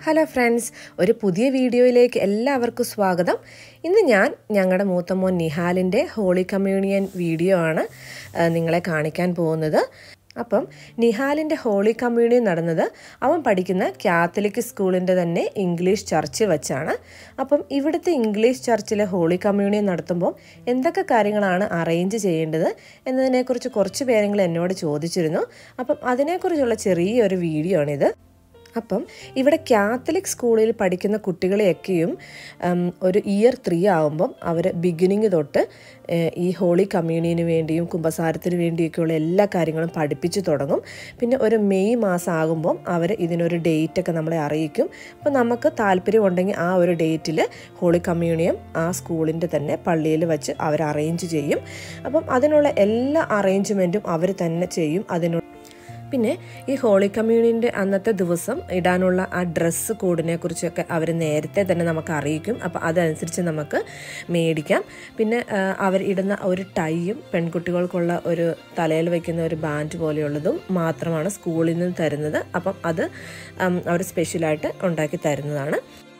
hello friends ഒരു പുതിയ വീഡിയോയിലേക്ക് എല്ലാവർക്കും സ്വാഗതം ഇന്ന് ഞാൻ ഞങ്ങളുടെ മൂത്തമോൻ നിഹാലിൻ്റെ ഹോളി കമ്മ്യൂണിയൻ വീഡിയോ ആണ് ആ, നിങ്ങളെ കാണിക്കാൻ പോകുന്നത് അപ്പം നിഹാലിൻ്റെ ഹോളി കമ്മ്യൂണിയൻ നടന്നത് അവൻ പഠിക്കുന്ന കാത്തലിക് സ്കൂളിൻ്റെ തന്നെ ഇംഗ്ലീഷ് ചർച്ച് വെച്ചാണ് അപ്പം ഇവിടുത്തെ ഇംഗ്ലീഷ് ചർച്ചിലെ ഹോളി കമ്മ്യൂണിയൻ നടത്തുമ്പോൾ എന്തൊക്കെ കാര്യങ്ങളാണ് അറേഞ്ച് ചെയ്യേണ്ടത് എന്നതിനെക്കുറിച്ച് കുറച്ച് പേരെങ്കിലും എന്നോട് ചോദിച്ചിരുന്നു അപ്പം അതിനെക്കുറിച്ചുള്ള ചെറിയൊരു വീഡിയോ ആണിത് അപ്പം ഇവിടെ കാത്തലിക് സ്കൂളിൽ പഠിക്കുന്ന കുട്ടികളെയൊക്കെയും ഉം, ഒരു ഇയർ ത്രീ ആകുമ്പം അവർ ബിഗിനിങ് തൊട്ട് ഏഹ്, ഈ ഹോളി കമ്മ്യൂണിയന് വേണ്ടിയും കുമ്പസാരത്തിന് വേണ്ടിയൊക്കെയുള്ള എല്ലാ കാര്യങ്ങളും പഠിപ്പിച്ചു തുടങ്ങും പിന്നെ ഒരു മെയ് മാസം ആകുമ്പം അവർ ഇതിനൊരു ഡേറ്റൊക്കെ നമ്മളെ അറിയിക്കും അപ്പം നമുക്ക് താല്പര്യമുണ്ടെങ്കിൽ ആ ഒരു ഡേറ്റിൽ ഹോളി കമ്മ്യൂണിയം ആ സ്കൂളിൻ്റെ തന്നെ പള്ളിയിൽ വെച്ച് അവർ അറേഞ്ച് ചെയ്യും അപ്പം അതിനുള്ള എല്ലാ അറേഞ്ച്മെൻറ്റും അവർ തന്നെ ചെയ്യും അതിനുള്ള പിന്നെ ഈ ഹോളി കമ്മ്യൂണിൻ്റെ അന്നത്തെ ദിവസം ഇടാനുള്ള ആ ഡ്രസ്സ് കോഡിനെ കുറിച്ചൊക്കെ അവർ നേരത്തെ തന്നെ നമുക്ക് അറിയിക്കും അപ്പോൾ അതനുസരിച്ച് നമുക്ക് മേടിക്കാം പിന്നെ ആ, അവർ ഇടുന്ന ഒരു ടൈയും പെൺകുട്ടികൾക്കുള്ള ഒരു തലയിൽ വയ്ക്കുന്ന ഒരു ബാൻഡ് പോലെയുള്ളതും മാത്രമാണ് സ്കൂളിൽ നിന്ന് തരുന്നത് അപ്പം അത് ഉം, അവർ സ്പെഷ്യലായിട്ട് ഉണ്ടാക്കി തരുന്നതാണ്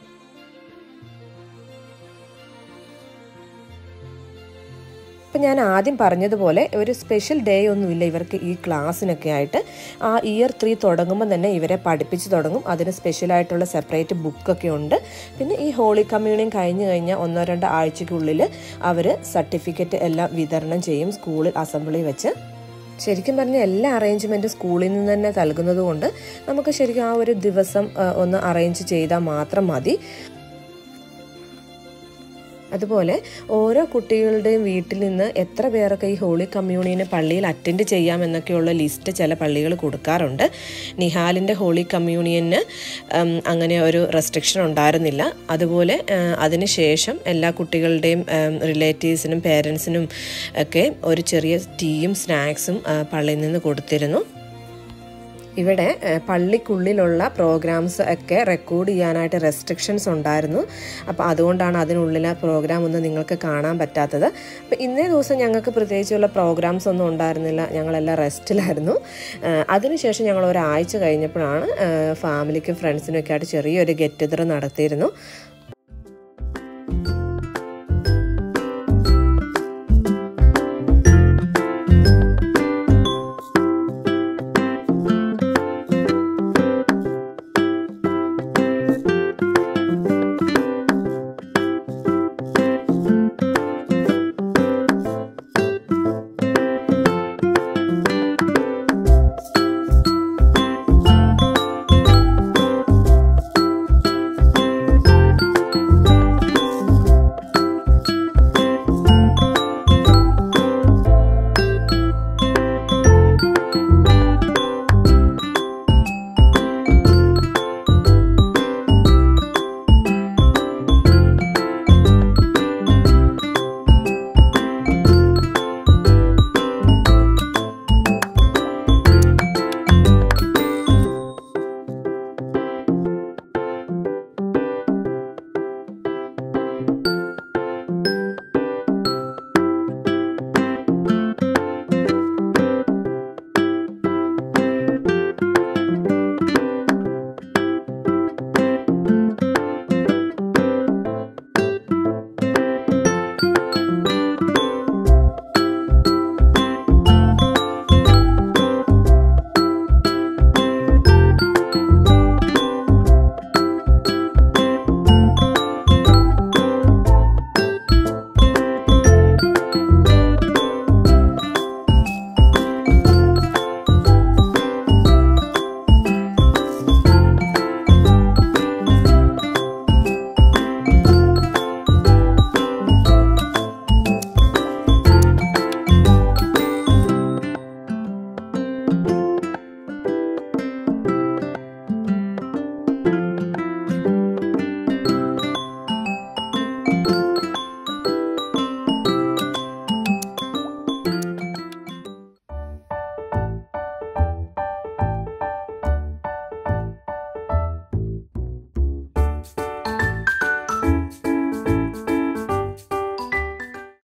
ഇപ്പം ഞാൻ ആദ്യം പറഞ്ഞതുപോലെ ഒരു സ്പെഷ്യൽ ഡേ ഒന്നുമില്ല ഇവർക്ക് ഈ ക്ലാസ്സിനൊക്കെ ആയിട്ട് ആ ഇയർ ത്രീ തുടങ്ങുമ്പോൾ തന്നെ ഇവരെ പഠിപ്പിച്ച് തുടങ്ങും അതിന് സ്പെഷ്യലായിട്ടുള്ള സെപ്പറേറ്റ് ബുക്കൊക്കെ ഉണ്ട് പിന്നെ ഈ ഹോളി കമ്മ്യൂണിയൻ കഴിഞ്ഞ് കഴിഞ്ഞാൽ ഒന്നോ രണ്ടോ ആഴ്ചയ്ക്കുള്ളിൽ അവർ സർട്ടിഫിക്കറ്റ് എല്ലാം വിതരണം ചെയ്യും സ്കൂളിൽ അസംബ്ലി വെച്ച് ശരിക്കും പറഞ്ഞാൽ എല്ലാ അറേഞ്ച്മെൻറ്റും സ്കൂളിൽ നിന്ന് തന്നെ നൽകുന്നത് കൊണ്ട് നമുക്ക് ശരിക്കും ആ ഒരു ദിവസം ആ, ഒന്ന് അറേഞ്ച് ചെയ്താൽ മാത്രം മതി അതുപോലെ ഓരോ കുട്ടികളുടെയും വീട്ടിൽ നിന്ന് എത്ര പേരൊക്കെ ഈ ഹോളി കമ്മ്യൂണിയന് പള്ളിയിൽ അറ്റൻഡ് ചെയ്യാമെന്നൊക്കെയുള്ള ലിസ്റ്റ് ചില പള്ളികൾ കൊടുക്കാറുണ്ട് നിഹാലിൻ്റെ ഹോളി കമ്മ്യൂണിയന് ഉം, അങ്ങനെ ഒരു റെസ്ട്രിക്ഷൻ ഉണ്ടായിരുന്നില്ല അതുപോലെ ആ, അതിനുശേഷം എല്ലാ കുട്ടികളുടെയും റിലേറ്റീവ്സിനും പേരൻസിനും ഒക്കെ ഒരു ചെറിയ ടീയും സ്നാക്സും ആ, പള്ളിയിൽ നിന്ന് കൊടുത്തിരുന്നു ഇവിടെ ഏഹ്, പള്ളിക്കുള്ളിലുള്ള പ്രോഗ്രാംസ് ഒക്കെ റെക്കോർഡ് ചെയ്യാനായിട്ട് റെസ്ട്രിക്ഷൻസ് ഉണ്ടായിരുന്നു അപ്പോൾ അതുകൊണ്ടാണ് അതിനുള്ളിലെ പ്രോഗ്രാം ഒന്നും നിങ്ങൾക്ക് കാണാൻ പറ്റാത്തത് അപ്പോൾ ഇന്നേ ദിവസം ഞങ്ങൾക്ക് പ്രത്യേകിച്ചുള്ള പ്രോഗ്രാംസ് ഒന്നും ഉണ്ടായിരുന്നില്ല ഞങ്ങളെല്ലാം റെസ്റ്റിലായിരുന്നു ഏഹ്, അതിനുശേഷം ഞങ്ങൾ ഒരാഴ്ച കഴിഞ്ഞപ്പോഴാണ് ഏഹ്, ഫാമിലിക്കും ഫ്രണ്ട്സിനും ഒക്കെ ആയിട്ട് ചെറിയൊരു ഗെറ്റ് ടുഗദർ നടത്തിയിരുന്നു